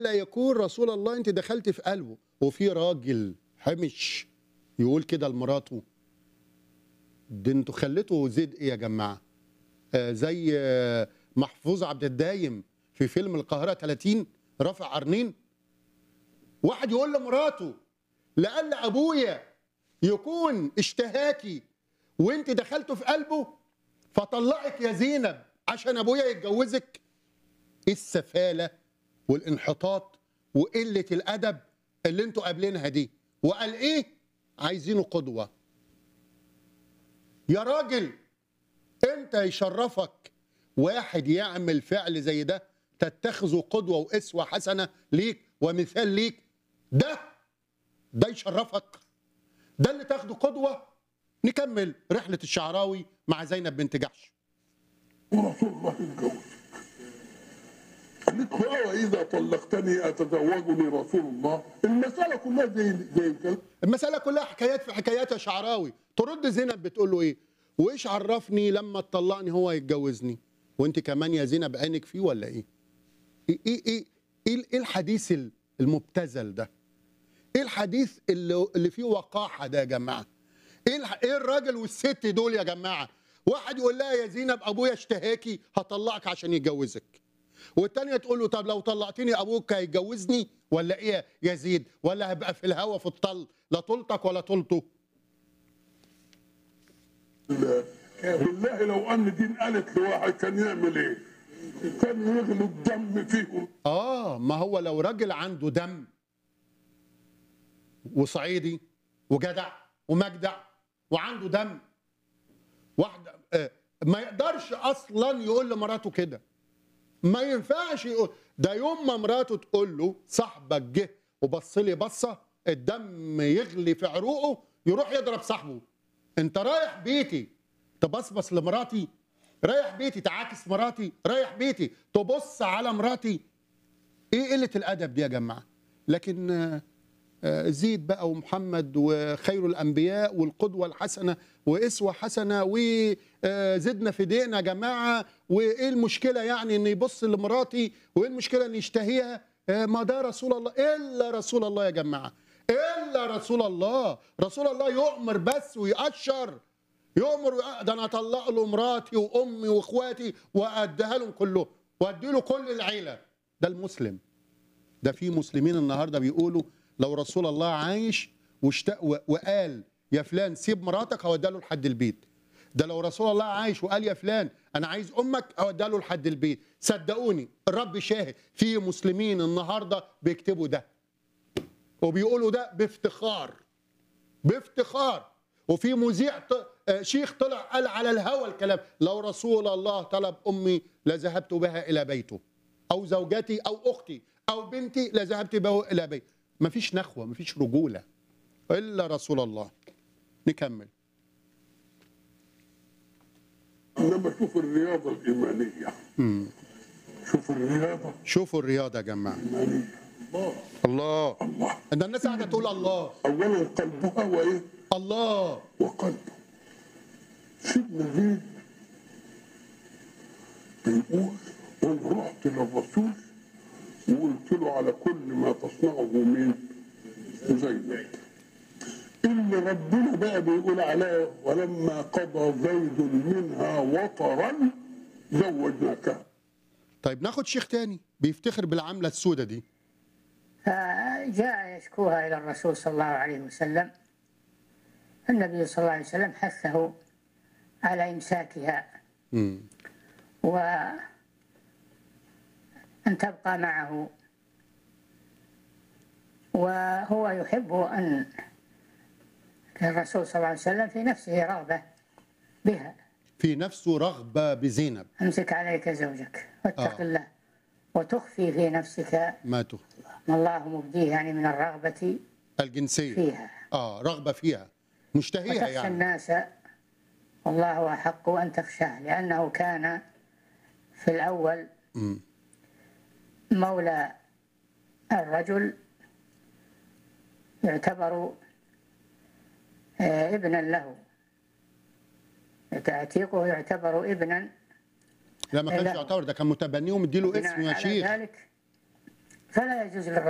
لا يكون رسول الله انت دخلت في قلبه وفي راجل حمش يقول كده لمراته ده انتوا خليته زيد ايه يا جماعه آه زي آه محفوظ عبد الدايم في فيلم القاهره 30 رافع قرنين واحد يقول لمراته لأن ابويا يكون اشتهاكي وانت دخلته في قلبه فطلعك يا زينب عشان ابويا يتجوزك ايه السفاله والانحطاط وقله الادب اللي انتوا قابلينها دي وقال ايه عايزينه قدوه يا راجل انت يشرفك واحد يعمل فعل زي ده تتخذه قدوه واسوه حسنه ليك ومثال ليك ده ده يشرفك ده اللي تاخده قدوه نكمل رحله الشعراوي مع زينب بنت جحش ورسول الله يتجوز قالت له وإذا طلقتني أتزوجني رسول الله المسألة كلها زي زي الكلام المسألة كلها حكايات في حكايات يا شعراوي ترد زينب بتقول له ايه وايش عرفني لما تطلقني هو يتجوزني وانت كمان يا زينب عينك فيه ولا ايه ايه ايه ايه, إيه, إيه الحديث المبتذل ده ايه الحديث اللي, اللي فيه وقاحة ده يا جماعة ايه, الح... ايه الراجل والست دول يا جماعة واحد يقول لها يا زينب ابويا اشتهاكي هطلقك عشان يتجوزك والتانية تقول له طب لو طلقتني ابوك هيتجوزني ولا ايه يا زيد ولا هبقى في الهوا في الطل لا طلتك ولا طلته بالله لو أن دين قالت لواحد كان يعمل إيه؟ كان يغلي الدم فيهم اه ما هو لو راجل عنده دم وصعيدي وجدع ومجدع وعنده دم واحدة آه ما يقدرش اصلا يقول لمراته كده ما ينفعش يقول ده يوم ما مراته تقول له صاحبك جه وبص لي بصه الدم يغلي في عروقه يروح يضرب صاحبه انت رايح بيتي تبصبص لمراتي رايح بيتي تعاكس مراتي رايح بيتي تبص على مراتي ايه قله الادب دي يا جماعه لكن آه زيد بقى ومحمد وخير الانبياء والقدوه الحسنه واسوه حسنه وزدنا في ديننا يا جماعه وايه المشكله يعني ان يبص لمراتي وايه المشكله ان يشتهيها ما ده رسول الله الا رسول الله يا جماعه الا رسول الله رسول الله يؤمر بس ويأشر يؤمر ده انا اطلق له مراتي وامي واخواتي واديها لهم كلهم وادي له كل العيله ده المسلم ده في مسلمين النهارده بيقولوا لو رسول الله عايش واشتاق وقال يا فلان سيب مراتك هوديها له لحد البيت ده لو رسول الله عايش وقال يا فلان انا عايز امك اوديها له لحد البيت صدقوني الرب شاهد في مسلمين النهارده بيكتبوا ده وبيقولوا ده بافتخار بافتخار وفي مذيع شيخ طلع قال على الهوى الكلام لو رسول الله طلب امي لذهبت بها الى بيته او زوجتي او اختي او بنتي لذهبت به الى بيته مفيش نخوه مفيش رجوله الا رسول الله نكمل انما شوف الرياضه الايمانيه مم. شوف الرياضه شوفوا الرياضه يا جماعه الايمانيه الله الله الله ده الناس قاعده تقول الله اولا قلبها وايه؟ الله وقلبه سيدنا زيد بيقول وانا رحت للرسول وقلت له على كل ما تصنعه من زينب اللي ربنا بقى بيقول عليه ولما قضى زيد منها وطرا زوجناكها طيب ناخد شيخ تاني بيفتخر بالعمله السوداء دي فجاء يشكوها إلى الرسول صلى الله عليه وسلم النبي صلى الله عليه وسلم حثه على إمساكها مم. وأن تبقى معه وهو يحب أن الرسول صلى الله عليه وسلم في نفسه رغبة بها في نفسه رغبه بزينب أمسك عليك زوجك واتق آه. الله وتخفي في نفسك ما تخ... ما الله مبديه يعني من الرغبة الجنسيه فيها اه رغبه فيها مشتهيها وتخشى يعني الناس والله أحق أن تخشاه لأنه كان في الأول مم. مولى الرجل يعتبر آه، ابنا له تعتيقه يعتبر ابنا لا ما كانش لا. يعتبر ده كان متبنيه ومديله بناء اسم يا على شيخ ذلك فلا يجوز للرجل